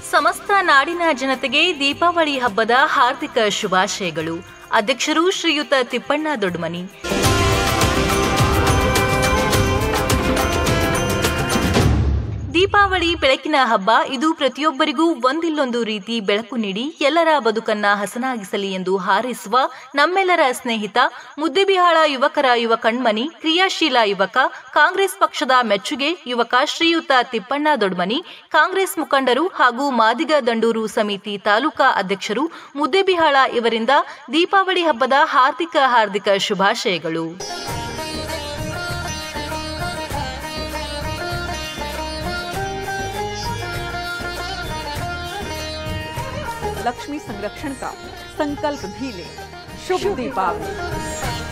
ಸಮಸ್ತ ನಾಡಿನ ಜನತೆಗೆ ದೀಪಾವಳಿ ಹಬ್ಬದ ಹಾರ್ದಿಕ ಶುಭಾಶಯಗಳು ಅಧ್ಯಕ್ಷರು ಶ್ರೀಯುತ ತಿಪ್ಪಣ್ಣ ದೊಡ್ಮನಿ ದೀಪಾವಳಿ ಬೆಳಕಿನ ಹಬ್ಬ ಇದು ಪ್ರತಿಯೊಬ್ಬರಿಗೂ ಒಂದಿಲ್ಲೊಂದು ರೀತಿ ಬೆಳಕು ನೀಡಿ ಎಲ್ಲರ ಬದುಕನ್ನ ಹಸನಾಗಿಸಲಿ ಎಂದು ಹಾರೈಸುವ ನಮ್ಮೆಲ್ಲರ ಸ್ನೇಹಿತ ಮುದ್ದೆಬಿಹಾಳ ಯುವಕರ ಯುವ ಕಣ್ಮನಿ ಕ್ರಿಯಾಶೀಲ ಯುವಕ ಕಾಂಗ್ರೆಸ್ ಪಕ್ಷದ ಮೆಚ್ಚುಗೆ ಯುವಕ ಶ್ರೀಯುತ ತಿಪ್ಪಣ್ಣ ದೊಡ್ಮನಿ ಕಾಂಗ್ರೆಸ್ ಮುಖಂಡರು ಹಾಗೂ ಮಾದಿಗ ದಂಡೂರು ಸಮಿತಿ ತಾಲೂಕಾ ಅಧ್ಯಕ್ಷರು ಮುದ್ದೆಬಿಹಾಳ ಇವರಿಂದ ದೀಪಾವಳಿ ಹಬ್ಬದ ಹಾರ್ದಿಕ ಹಾರ್ದಿಕ ಶುಭಾಶಯಗಳು लक्ष्मी संरक्षण का संकल्प भी लें शुभ दीपावली